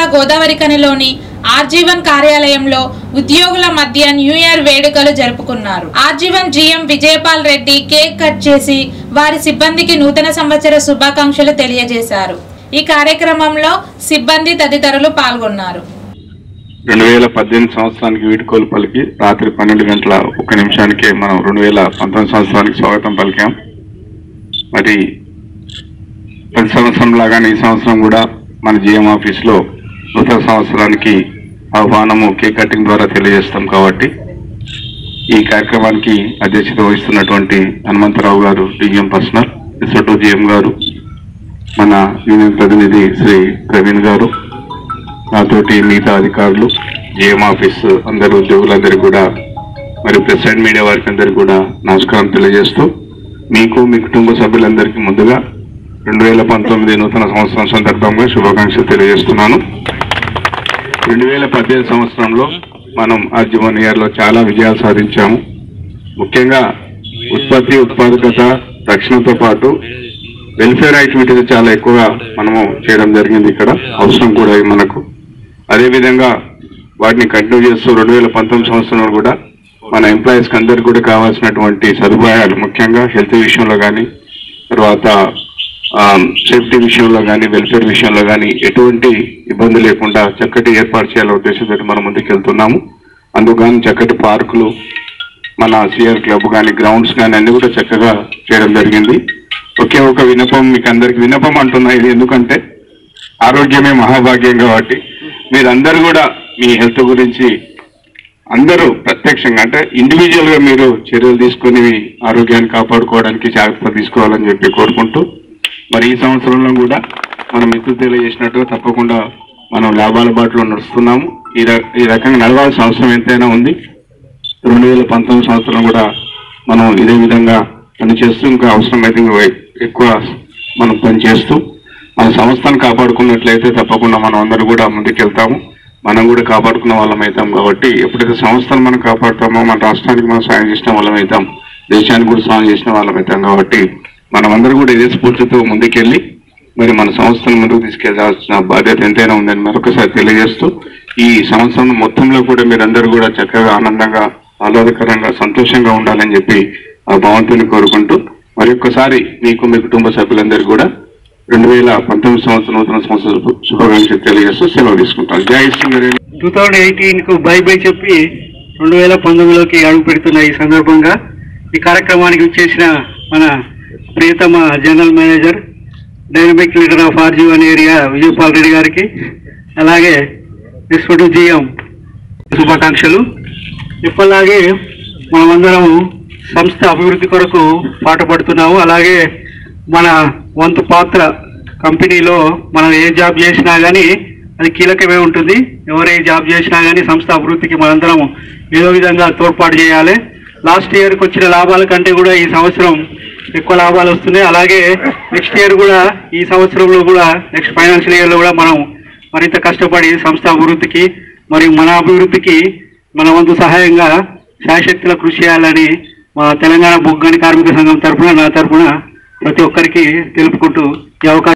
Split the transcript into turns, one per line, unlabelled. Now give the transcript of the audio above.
గోదావరికనిలోని RG one కార్యాలయంలో ఉద్యోగుల మధ్య న్యూ ఇయర్ వేడుకలు జరుపుకున్నారు RG one GM Vijaypal Reddy cake cut చేసి వారి సిబ్బందికి నూతన సంవత్సర శుభాకాంక్షలు తెలియజేశారు ఈ కార్యక్రమంలో సిబ్బంది తదితరులు పాల్గొన్నారు
రెండు వేల పద్దెనిమిది సంవత్సరానికి వీడుకోలు పలికి రాత్రి పన్నెండు గంటల ఒక్క నిమిషానికే మనం రెండు వేల పంతొమ్మిది సంవత్సరానికి స్వాగతం పలికాం మరి ప్రతి సంవత్సరం లాగానే ఈ సంవత్సరం కూడా మన జిఎం ఆఫీస్లో నూతన సంవత్సరానికి ఆహ్వానము కేక్ కటింగ్ ద్వారా తెలియజేస్తాం కాబట్టి ఈ కార్యక్రమానికి అధ్యక్షత వహిస్తున్నటువంటి హనుమంతరావు గారు డిఎం పర్సనల్ ఎస్ఓటు జిఎం గారు మన యూనియన్ ప్రతినిధి శ్రీ ప్రవీణ్ గారు నాతోటి మిగతా అధికారులు జిఎం ఆఫీస్ అందరు ఉద్యోగులందరికీ కూడా మరి ప్రెసిడెంట్ మీడియా వారికి అందరికీ కూడా నమస్కారం తెలియజేస్తూ మీకు మీ కుటుంబ సభ్యులందరికీ ముందుగా రెండు వేల పంతొమ్మిది నూతన సంవత్సరం సందర్భంగా శుభాకాంక్షలు తెలియజేస్తున్నాను రెండు వేల పద్దెనిమిది సంవత్సరంలో మనం ఆ జీవన్ ఇయర్లో చాలా విజయాలు సాధించాము ముఖ్యంగా ఉత్పత్తి ఉత్పాదకత రక్షణతో పాటు వెల్ఫేర్ యాక్టివిటీస్ చాలా ఎక్కువగా మనము చేయడం జరిగింది ఇక్కడ అవసరం కూడా మనకు అదేవిధంగా వాటిని కంటిన్యూ చేస్తూ రెండు వేల పంతొమ్మిది సంవత్సరంలో కూడా మన ఎంప్లాయీస్ కి అందరికి కూడా కావాల్సినటువంటి సదుపాయాలు ముఖ్యంగా హెల్త్ విషయంలో కానీ తర్వాత సేఫ్టీ విషయంలో కానీ వెల్ఫేర్ విషయంలో కానీ ఎటువంటి ఇబ్బంది లేకుండా చక్కటి ఏర్పాటు చేయాలనే ఉద్దేశంతో మనం ముందుకు వెళ్తున్నాము అందుకని చక్కటి పార్కులు మన సిఆర్ క్లబ్ కానీ గ్రౌండ్స్ కానీ అన్ని కూడా చక్కగా చేయడం జరిగింది ఒకే ఒక వినపం మీకు అందరికి వినపం అంటున్నా ఇది ఎందుకంటే ఆరోగ్యమే మహాభాగ్యం కాబట్టి మీరందరూ కూడా మీ హెల్త్ గురించి అందరూ ప్రత్యక్షంగా అంటే ఇండివిజువల్ గా మీరు చర్యలు తీసుకుని మీ ఆరోగ్యాన్ని కాపాడుకోవడానికి జాగ్రత్త తీసుకోవాలని చెప్పి కోరుకుంటూ మరి ఈ సంవత్సరంలో కూడా మనం మిత్రులు తెలియజేసినట్టుగా తప్పకుండా మనం లాభాల బాటలో నడుస్తున్నాము ఈ ర- ఈ రకంగా నడవాల్సిన అవసరం ఎంతైనా ఉంది రెండు వేల పంతొమ్మిది సంవత్సరం కూడా మనం ఇదే విధంగా పనిచేస్తూ ఇంకా అవసరమైతే ఇంకా ఎక్కువ మనం పనిచేస్తూ మన సంస్థను కాపాడుకున్నట్లయితే తప్పకుండా మనం అందరూ కూడా ముందుకెళ్తాము మనం కూడా కాపాడుకున్న వాళ్ళం అవుతాం కాబట్టి ఎప్పుడైతే సంస్థను మనం కాపాడుతామో మన రాష్ట్రానికి మనం సాయం చేసిన వాళ్ళం అవుతాం దేశానికి కూడా సాయం చేసిన వాళ్ళం అవుతాం కాబట్టి మనం అందరూ కూడా ఇదే స్ఫూర్తితో ముందుకెళ్ళి మరి మన సంస్థను ముందుకు తీసుకెళ్లాల్సిన బాధ్యత ఎంతైనా ఉందని మరొకసారి తెలియజేస్తూ ఈ సంవత్సరం మొత్తంలో కూడా మీరందరూ కూడా చక్కగా ఆనందంగా ఆహ్లాదకరంగా సంతోషంగా ఉండాలని చెప్పి ఆ భగవంతుని కోరుకుంటూ మరి ఒక్కసారి మీకు మీ కుటుంబ సభ్యులందరికీ కూడా రెండు వేల పంతొమ్మిది సంవత్సరం నూతన సంవత్సర శుభ- శుభాకాంక్షలు తెలియజేస్తూ సెలవు తీసుకుంటాను జై సింగరేణి
టూ థౌజండ్ ఎయిటీన్ కు బై బై చెప్పి రెండు వేల పంతొమ్మిదిలోకి అడుగు పెడుతున్న ఈ సందర్భంగా ఈ కార్యక్రమానికి వచ్చేసిన మన ప్రియతమ general manager dynamic leader of RG one area Vijaypal Reddy గారికి అలాగే ఎస్వటు జిఎం శుభాకాంక్షలు ఇప్పటిలాగే మనమందరం సంస్థ అభివృద్ధి కొరకు పాటుపడుతున్నాము అలాగే మన వంతు పాత్ర కంపెనీలో మనం ఏ జాబ్ చేసినా కానీ అది కీలకమే ఉంటుంది ఎవరు ఏ జాబ్ చేసినా కానీ సంస్థ అభివృద్ధికి మనందరం ఏదో విధంగా తోడ్పాటు చేయాలి లాస్ట్ ఇయర్కి వచ్చిన లాభాల కంటే కూడా ఈ సంవత్సరం ఎక్కువ లాభాలు వస్తున్నాయి అలాగే నెక్స్ట్ ఇయర్ కూడా ఈ సంవత్సరంలో కూడా నెక్స్ట్ ఫైనాన్షియల్ ఇయర్లో కూడా మనం మరింత కష్టపడి సంస్థ అభివృద్ధికి మరియు మన అభివృద్ధికి మన వంతు సహాయంగా శాయశక్తుల కృషి చేయాలని మా తెలంగాణ బొగ్గని కార్మిక సంఘం తరఫున నా తరఫున ప్రతి ఒక్కరికి తెలుపుకుంటూ ఈ అవకాశం